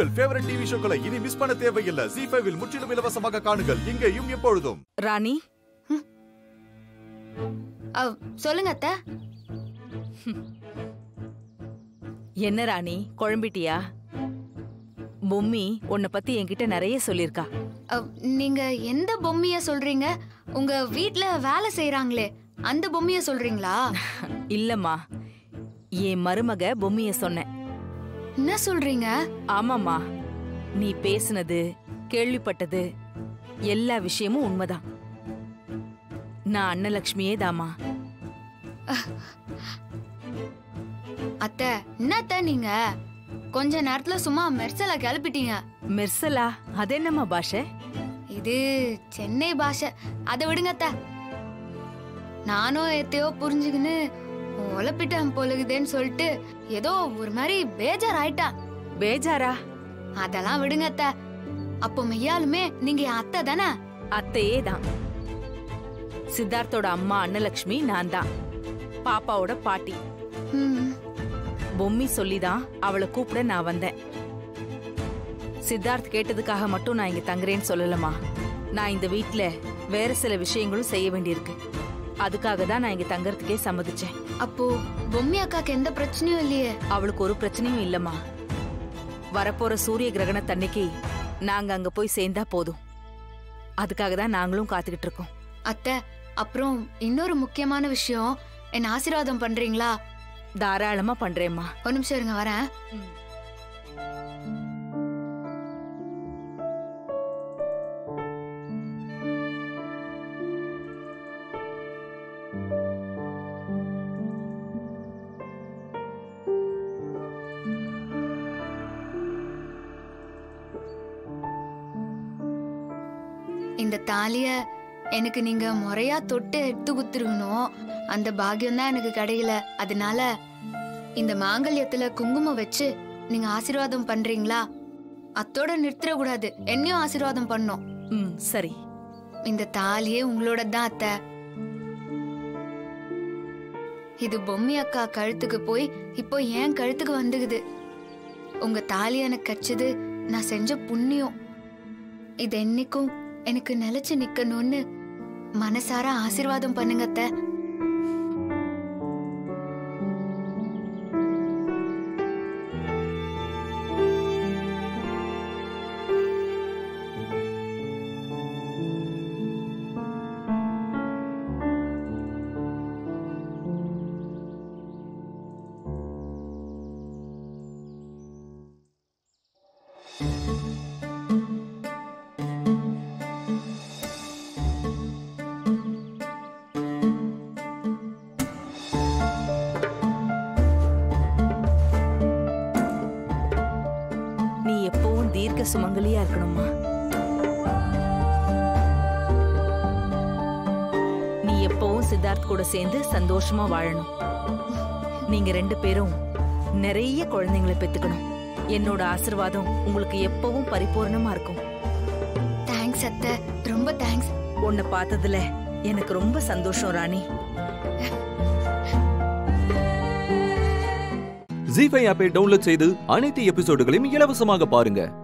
உங்கள் favourite TV ஷோக்களை இனி miss பண்ண தேவையில்லை ஜி ஃபைவில் முற்றிலும் இலவசமாக காணுங்கள் இங்கேயும் எப்பொழுதும் ராணி அவ், சொல்லுங்க அத்தை என்ன ராணி குழம்பிட்டியா பொம்மி உன்னை பத்தி என்கிட்ட நிறைய சொல்லிருக்கா அவ், நீங்க எந்த பொம்மைய சொல்றீங்க உங்க வீட்ல வேலை செய்யறாங்களே அந்த பொம்மைய சொல்றீங்களா இல்லம்மா என் மருமக பொம்மிய சொன்னேன் என்ன சொல்றீங்க ஆமாம்மா நீ பேசுனது கேள்விப்பட்டது எல்லா விஷயமும் உண்மைதான் நான் அன்னலக்ஷ்மியே தாமா அத்தை என்னத்த நீங்க கொஞ்ச நேரத்துல சும்மா மெர்சலா கிளப்பிட்டீங்க மெர்சலா அது என்னம்மா பாஷை இது சென்னை பாஷை அதை விடுங்க அத்தை நானும் எத்தையோ புரிஞ்சுக்கின்னு உழப்பிட்டேன் பொழுகுதேன்னு சொல்லிட்டு ஏதோ ஒரு மாதிரி பேஜார் ஆயிட்டேன் பேஜாரா அதெல்லாம் விடுங்க அத்தை அப்போ மெய்யாலுமே நீங்க என் அத்தை தானே அத்தையே தான் சித்தார்த்தோட அம்மா அன்னலக்ஷ்மி நான் தான் பாப்பாவோட பாட்டி ம், பொம்மி சொல்லிதான் அவளை கூப்பிட நான் வந்தேன் சித்தார்த் கேட்டதுக்காக மட்டும் நான் இங்க தங்குறேன்னு சொல்லலமா நான் இந்த வீட்ல வேற சில விஷயங்களும் செய்ய வேண்டியிருக்கு அதுக்காக தான் நான் இங்க தங்கறதுக்கே சம்மதிச்சேன் அப்போ பொம்மி அக்காக்கு எந்த பிரச்சனையும் இல்லையே அவளுக்கு ஒரு பிரச்சனையும் இல்லம்மா வரப்போற சூரிய கிரகணத்தன்னைக்கு நாங்க அங்க போய் சேர்ந்தா போதும் அதுக்காக தான் நாங்களும் காத்துக்கிட்டு இருக்கோம் அத்தை அப்புறம் இன்னொரு முக்கியமான விஷயம் என்ன ஆசீர்வாதம் பண்றீங்களா தாராளமா பண்றேம்மா ஒரு நிமிஷம் இருங்க வரேன் இந்த தாலிய எனக்கு நீங்க முறையா தொட்டு எடுத்து குத்துருக்கணும் அந்த பாக்கியம் தான் எனக்கு கிடைக்கல அதனால இந்த மாங்கல்யத்துல குங்குமம் வச்சு நீங்க ஆசீர்வாதம் பண்றீங்களா அத்தோட நிறுத்திட கூடாது என்னையும் ஆசீர்வாதம் பண்ணும் ம் சரி இந்த தாலியே உங்களோட தான் அத்தை இது பொம்மி அக்கா கழுத்துக்கு போய் இப்போ ஏன் கழுத்துக்கு வந்துக்குது உங்க தாலி எனக்கு கச்சது நான் செஞ்ச புண்ணியம் இது என்னைக்கும் எனக்கு நிலைச்சு நிக்கணும்னு மனசார ஆசீர்வாதம் பண்ணுங்க அத்தை நீ எப்பவும் தீர்க்க சுமங்கலியா இருக்கணும்மா நீ எப்பவும் சித்தார்த் கூட சேர்ந்து சந்தோஷமா வாழணும் நீங்க ரெண்டு பேரும் நிறைய குழந்தைங்களை பெத்துக்கணும் என்னோட ஆசிர்வாதம் உங்களுக்கு எப்பவும் பரிபூரணமா இருக்கும் தேங்க்ஸ் அத்தை ரொம்ப தேங்க்ஸ் உன்னை பார்த்ததுல எனக்கு ரொம்ப சந்தோஷம் ராணி ஜி ஃபைவ் ஆப்பை டவுன்லோட் செய்து அனைத்து எபிசோடுகளையும் இலவசமாக பாருங்க